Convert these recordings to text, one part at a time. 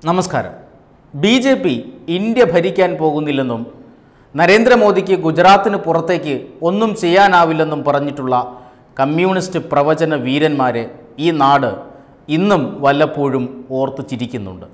നമസ്കാരം B J P India ഭരിക്കാൻ പോകുന്നില്ലെന്നും നരേന്ദ്രമോദിക്ക് ഗുജറാത്തിന് പുറത്തേക്ക് ഒന്നും ചെയ്യാനാവില്ലെന്നും പറഞ്ഞിട്ടുള്ള കമ്മ്യൂണിസ്റ്റ് പ്രവചന വീരന്മാരെ ഈ നാട് ഇന്നും വല്ലപ്പോഴും ഓർത്ത് ചിരിക്കുന്നുണ്ട്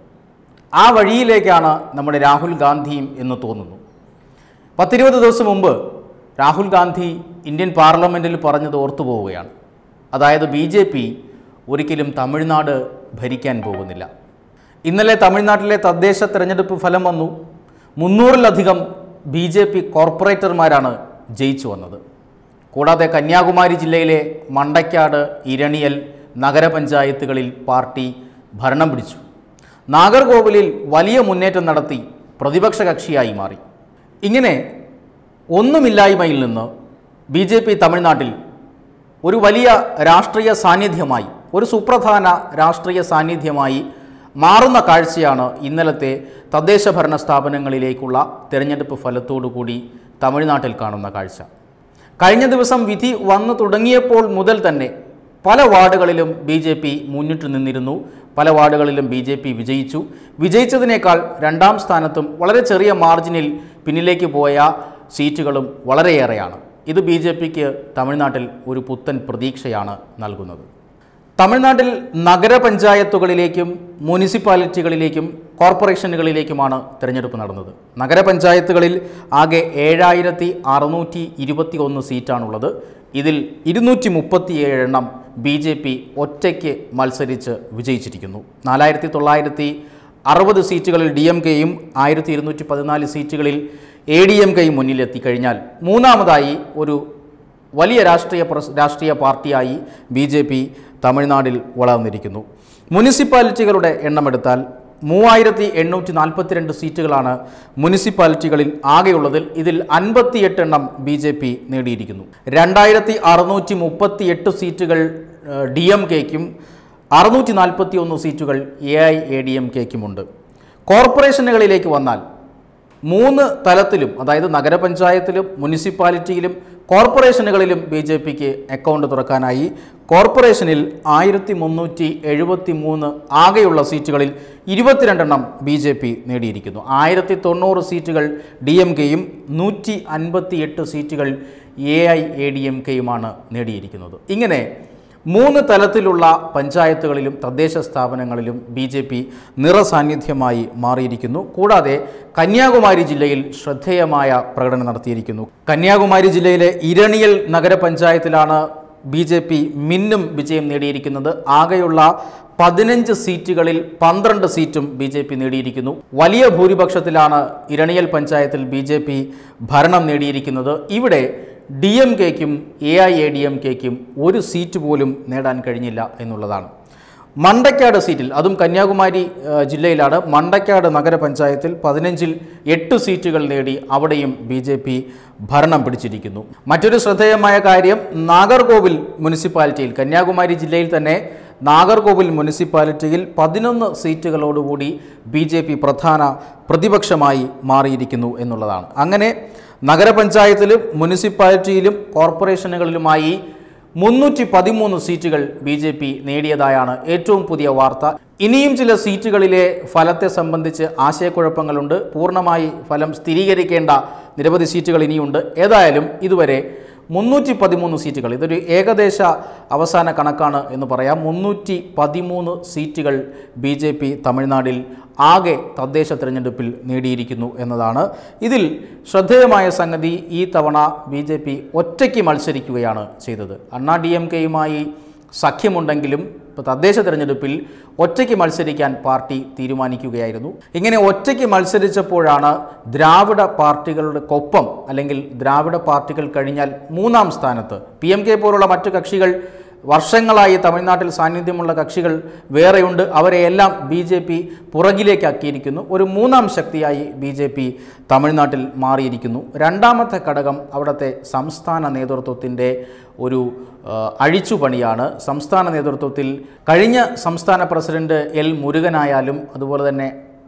ആ വഴിയിലേക്കാണ് നമ്മുടെ രാഹുൽ ഗാന്ധിയും എന്ന് തോന്നുന്നു പത്തിരുപത് ദിവസം മുമ്പ് രാഹുൽ ഗാന്ധി ഇന്ത്യൻ പാർലമെൻറ്റിൽ പറഞ്ഞത് ഓർത്തു പോവുകയാണ് അതായത് ബി ജെ പി ഒരിക്കലും തമിഴ്നാട് ഭരിക്കാൻ പോകുന്നില്ല ഇന്നലെ തമിഴ്നാട്ടിലെ തദ്ദേശ തെരഞ്ഞെടുപ്പ് ഫലം വന്നു മുന്നൂറിലധികം ബി ജെ പി കോർപ്പറേറ്റർമാരാണ് ജയിച്ചു വന്നത് കൂടാതെ കന്യാകുമാരി ജില്ലയിലെ മണ്ടയ്ക്കാട് ഇരണിയൽ നഗരപഞ്ചായത്തുകളിൽ പാർട്ടി ഭരണം പിടിച്ചു നാഗർകോവിലിൽ വലിയ മുന്നേറ്റം നടത്തി പ്രതിപക്ഷ കക്ഷിയായി മാറി ഇങ്ങനെ ഒന്നുമില്ലായ്മയിൽ നിന്ന് ബി ജെ പി തമിഴ്നാട്ടിൽ ഒരു വലിയ രാഷ്ട്രീയ സാന്നിധ്യമായി ഒരു സുപ്രധാന രാഷ്ട്രീയ സാന്നിധ്യമായി മാറുന്ന കാഴ്ചയാണ് ഇന്നലത്തെ തദ്ദേശ ഭരണ സ്ഥാപനങ്ങളിലേക്കുള്ള തിരഞ്ഞെടുപ്പ് ഫലത്തോടുകൂടി തമിഴ്നാട്ടിൽ കാണുന്ന കാഴ്ച കഴിഞ്ഞ ദിവസം വിധി വന്നു തുടങ്ങിയപ്പോൾ മുതൽ തന്നെ പല വാർഡുകളിലും ബി ജെ പി മുന്നിട്ട് നിന്നിരുന്നു പല വാർഡുകളിലും ബി ജെ പി വിജയിച്ചു വിജയിച്ചതിനേക്കാൾ രണ്ടാം സ്ഥാനത്തും വളരെ ചെറിയ മാർജിനിൽ പിന്നിലേക്ക് പോയ സീറ്റുകളും വളരെയേറെയാണ് ഇത് ബി ജെ പിക്ക് തമിഴ്നാട്ടിൽ ഒരു പുത്തൻ പ്രതീക്ഷയാണ് നൽകുന്നത് തമിഴ്നാട്ടിൽ നഗരപഞ്ചായത്തുകളിലേക്കും മുനിസിപ്പാലിറ്റികളിലേക്കും കോർപ്പറേഷനുകളിലേക്കുമാണ് തിരഞ്ഞെടുപ്പ് നടന്നത് നഗരപഞ്ചായത്തുകളിൽ ആകെ ഏഴായിരത്തി അറുന്നൂറ്റി ഇരുപത്തി ഒന്ന് സീറ്റാണുള്ളത് ഇതിൽ ഇരുന്നൂറ്റി മുപ്പത്തിയേഴ് എണ്ണം ബി ജെ പി ഒറ്റയ്ക്ക് മത്സരിച്ച് വിജയിച്ചിരിക്കുന്നു നാലായിരത്തി തൊള്ളായിരത്തി അറുപത് സീറ്റുകളിൽ ഡി എം കെയും ആയിരത്തി ഇരുന്നൂറ്റി പതിനാല് സീറ്റുകളിൽ എ ഡി എം കെയും മുന്നിലെത്തിക്കഴിഞ്ഞാൽ മൂന്നാമതായി ഒരു വലിയ രാഷ്ട്രീയ പ്രസ് രാഷ്ട്രീയ പാർട്ടിയായി ബി ജെ പി തമിഴ്നാട്ടിൽ വളർന്നിരിക്കുന്നു മുനിസിപ്പാലിറ്റികളുടെ എണ്ണമെടുത്താൽ മൂവായിരത്തി എണ്ണൂറ്റി നാൽപ്പത്തിരണ്ട് സീറ്റുകളാണ് മുനിസിപ്പാലിറ്റികളിൽ ആകെയുള്ളതിൽ ഇതിൽ അൻപത്തിയെട്ട് എണ്ണം ബി ജെ പി നേടിയിരിക്കുന്നു രണ്ടായിരത്തി അറുന്നൂറ്റി മുപ്പത്തി എട്ട് സീറ്റുകൾ ഡി എം കെക്കും അറുന്നൂറ്റി നാൽപ്പത്തി ഒന്ന് സീറ്റുകൾ A I A D M കെക്കുമുണ്ട് കോർപ്പറേഷനുകളിലേക്ക് വന്നാൽ മൂന്ന് തലത്തിലും അതായത് നഗരപഞ്ചായത്തിലും മുനിസിപ്പാലിറ്റിയിലും കോർപ്പറേഷനുകളിലും ബി ജെ പിക്ക് അക്കൗണ്ട് തുറക്കാനായി കോർപ്പറേഷനിൽ ആയിരത്തി മുന്നൂറ്റി എഴുപത്തി മൂന്ന് ആകെയുള്ള സീറ്റുകളിൽ ഇരുപത്തിരണ്ടെണ്ണം ബി ജെ പി നേടിയിരിക്കുന്നു ആയിരത്തി തൊണ്ണൂറ് സീറ്റുകൾ ഡി എം കെയും നൂറ്റി അൻപത്തി എട്ട് സീറ്റുകൾ A I A D M കെയുമാണ് നേടിയിരിക്കുന്നത് ഇങ്ങനെ മൂന്ന് തലത്തിലുള്ള പഞ്ചായത്തുകളിലും തദ്ദേശ സ്ഥാപനങ്ങളിലും ബി ജെ പി നിറസാന്നിധ്യമായി മാറിയിരിക്കുന്നു കൂടാതെ കന്യാകുമാരി ജില്ലയിൽ ശ്രദ്ധേയമായ പ്രകടനം നടത്തിയിരിക്കുന്നു കന്യാകുമാരി ജില്ലയിലെ ഇരണിയൽ നഗരപഞ്ചായത്തിലാണ് ബി ജെ പി മിന്നും വിജയം നേടിയിരിക്കുന്നത് ആകെയുള്ള പതിനഞ്ച് സീറ്റുകളിൽ പന്ത്രണ്ട് സീറ്റും ബി ജെ പി നേടിയിരിക്കുന്നു വലിയ ഭൂരിപക്ഷത്തിലാണ് ഇരണിയൽ പഞ്ചായത്തിൽ ബി ജെ പി ഭരണം നേടിയിരിക്കുന്നത് ഇവിടെ ഡി എം കെക്കും A I A D M കെക്കും ഒരു സീറ്റ് പോലും നേടാൻ കഴിഞ്ഞില്ല എന്നുള്ളതാണ് മണ്ടക്കാട് സീറ്റിൽ അതും കന്യാകുമാരി ആ, ജില്ലയിലാണ് മണ്ടക്കാട് നഗരപഞ്ചായത്തിൽ പതിനഞ്ചിൽ എട്ട് സീറ്റുകൾ നേടി അവിടെയും ബി ജെ പി ഭരണം പിടിച്ചിരിക്കുന്നു മറ്റൊരു ശ്രദ്ധേയമായ കാര്യം നാഗർകോവിൽ മുനിസിപ്പാലിറ്റിയിൽ കന്യാകുമാരി ജില്ലയിൽ തന്നെ നാഗർകോവിൽ മുനിസിപ്പാലിറ്റിയിൽ പതിനൊന്ന് സീറ്റുകളോടുകൂടി ബി ജെ പി പ്രധാന പ്രതിപക്ഷമായി മാറിയിരിക്കുന്നു എന്നുള്ളതാണ് അങ്ങനെ നഗരപഞ്ചായത്തിലും മുനിസിപ്പാലിറ്റിയിലും കോർപ്പറേഷനുകളിലുമായി മുന്നൂറ്റി പതിമൂന്ന് സീറ്റുകൾ ബി ജെ പി നേടിയതായാണ് ഏറ്റവും പുതിയ വാർത്ത ഇനിയും ചില സീറ്റുകളിലെ ഫലത്തെ സംബന്ധിച്ച് ആശയക്കുഴപ്പങ്ങളുണ്ട് പൂർണ്ണമായി ഫലം സ്ഥിരീകരിക്കേണ്ട നിരവധി സീറ്റുകൾ ഇനിയുണ്ട് ഏതായാലും ഇതുവരെ മുന്നൂറ്റി പതിമൂന്ന് സീറ്റുകൾ ഇതൊരു ഏകദേശ അവസാന കണക്കാണ് എന്ന് പറയാം മുന്നൂറ്റി പതിമൂന്ന് സീറ്റുകൾ ബി ജെ പി തമിഴ്നാട്ടിൽ ആകെ തദ്ദേശ തിരഞ്ഞെടുപ്പിൽ നേടിയിരിക്കുന്നു എന്നതാണ് ഇതിൽ ശ്രദ്ധേയമായ സംഗതി ഈ തവണ ബി ജെ പി ഒറ്റയ്ക്ക് മത്സരിക്കുകയാണ് ചെയ്തത് അണ്ണാ ഡി എം കെയുമായി സഖ്യമുണ്ടെങ്കിലും ഇപ്പോൾ തദ്ദേശ തിരഞ്ഞെടുപ്പിൽ ഒറ്റയ്ക്ക് മത്സരിക്കാൻ പാർട്ടി തീരുമാനിക്കുകയായിരുന്നു ഇങ്ങനെ ഒറ്റയ്ക്ക് മത്സരിച്ചപ്പോഴാണ് ദ്രാവിഡ പാർട്ടികളുടെക്കൊപ്പം അല്ലെങ്കിൽ ദ്രാവിഡ പാർട്ടികൾ കഴിഞ്ഞാൽ മൂന്നാം സ്ഥാനത്ത് പി എം കെ പോലുള്ള മറ്റു കക്ഷികൾ വർഷങ്ങളായി തമിഴ്നാട്ടിൽ സാന്നിധ്യമുള്ള കക്ഷികൾ വേറെയുണ്ട് അവരെയെല്ലാം ബി ജെ പി പുറകിലേക്കാക്കിയിരിക്കുന്നു ഒരു മൂന്നാം ശക്തിയായി ബി ജെ പി തമിഴ്നാട്ടിൽ മാറിയിരിക്കുന്നു രണ്ടാമത്തെ ഘടകം അവിടുത്തെ സംസ്ഥാന നേതൃത്വത്തിൻ്റെ ഒരു ആ, അഴിച്ചുപണിയാണ് സംസ്ഥാന നേതൃത്വത്തിൽ കഴിഞ്ഞ സംസ്ഥാന പ്രസിഡന്റ് എൽ മുരുകനായാലും അതുപോലെ തന്നെ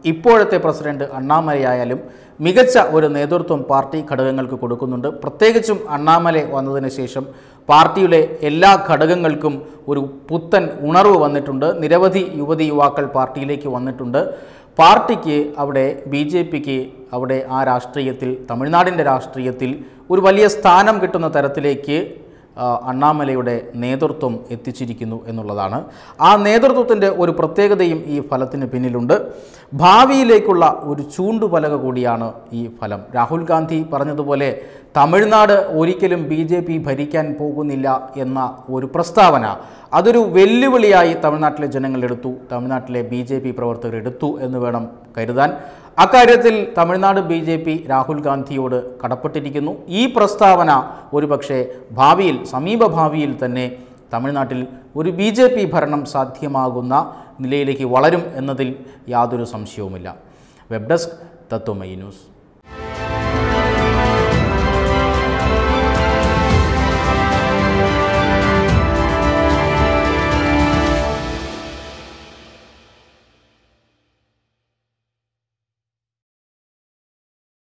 ഇപ്പോഴത്തെ പ്രസിഡന്റ് അണ്ണാമലയായാലും മികച്ച ഒരു നേതൃത്വം പാർട്ടി ഘടകങ്ങൾക്ക് കൊടുക്കുന്നുണ്ട് പ്രത്യേകിച്ചും അണ്ണാമല വന്നതിന് ശേഷം പാർട്ടിയുടെ എല്ലാ ഘടകങ്ങൾക്കും ഒരു പുത്തൻ ഉണർവ് വന്നിട്ടുണ്ട് നിരവധി യുവതി യുവാക്കൾ പാർട്ടിയിലേക്ക് വന്നിട്ടുണ്ട് പാർട്ടിക്ക് അവിടെ ബി ജെ പിക്ക് അവിടെ ആ രാഷ്ട്രീയത്തിൽ തമിഴ്നാടിൻ്റെ രാഷ്ട്രീയത്തിൽ ഒരു വലിയ സ്ഥാനം കിട്ടുന്ന തരത്തിലേക്ക് ആ, അണ്ണാമലയുടെ നേതൃത്വം എത്തിച്ചിരിക്കുന്നു എന്നുള്ളതാണ് ആ നേതൃത്വത്തിൻ്റെ ഒരു പ്രത്യേകതയും ഈ ഫലത്തിന് പിന്നിലുണ്ട് ഭാവിയിലേക്കുള്ള ഒരു ചൂണ്ടുപലക കൂടിയാണ് ഈ ഫലം രാഹുൽ ഗാന്ധി പറഞ്ഞതുപോലെ തമിഴ്നാട് ഒരിക്കലും ബി ജെ പി ഭരിക്കാൻ പോകുന്നില്ല എന്ന ഒരു പ്രസ്താവന അതൊരു വെല്ലുവിളിയായി തമിഴ്നാട്ടിലെ ജനങ്ങൾ എടുത്തു തമിഴ്നാട്ടിലെ ബി ജെ പി പ്രവർത്തകർ എടുത്തു എന്ന് വേണം കരുതാൻ അക്കാര്യത്തിൽ Tamil Nadu B J P Rahul ഗാന്ധിയോട് കടപ്പെട്ടിരിക്കുന്നു ഈ പ്രസ്താവന ഒരുപക്ഷെ ഭാവിയിൽ സമീപ ഭാവിയിൽ തന്നെ തമിഴ്നാട്ടിൽ ഒരു ബി ജെ പി ഭരണം സാധ്യമാകുന്ന നിലയിലേക്ക് വളരും എന്നതിൽ യാതൊരു സംശയവുമില്ല വെബ് ഡെസ്ക് തത്വമയി ന്യൂസ്